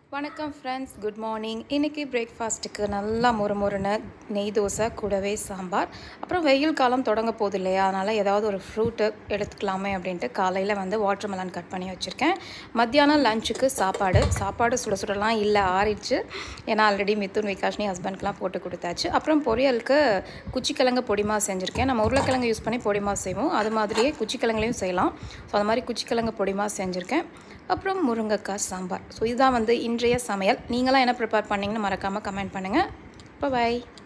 வணக்கம் friends good morning இன்றைக்கி பிரேக்ஃபாஸ்ட்டுக்கு நல்லா மொறு மொறுன்னு நெய் தோசை கூடவே சாம்பார் அப்புறம் வெயில் காலம் தொடங்க போகுது இல்லையா அதனால் ஏதாவது ஒரு ஃப்ரூட்டு எடுத்துக்கலாமே அப்படின்ட்டு காலையில் வந்து வாட்டர் மெலன் கட் பண்ணி வச்சுருக்கேன் மத்தியானம் லஞ்சுக்கு சாப்பாடு சாப்பாடு சுட சுடலாம் இல்லை ஆறிடுச்சு ஏன்னா ஆல்ரெடி மித்துன் விகாஷ்னி ஹஸ்பண்ட்க்கெலாம் போட்டு கொடுத்தாச்சு அப்புறம் பொரியலுக்கு குச்சிக்கிழங்கு பொடிமா செஞ்சுருக்கேன் நம்ம உருளைக்கிழங்கு யூஸ் பண்ணி பொடிமா செய்வோம் அது மாதிரியே குச்சிக்கிழங்குலையும் செய்யலாம் ஸோ அது மாதிரி குச்சிக்கிழங்கு பொடிமா செஞ்சுருக்கேன் அப்புறம் முருங்கைக்காய் சாம்பார் ஸோ இதுதான் வந்து இன்றைய சமையல் நீங்களாம் என்ன ப்ரிப்பேர் பண்ணீங்கன்னு மறக்காமல் கமெண்ட் பண்ணுங்கள் இப்போ பாய்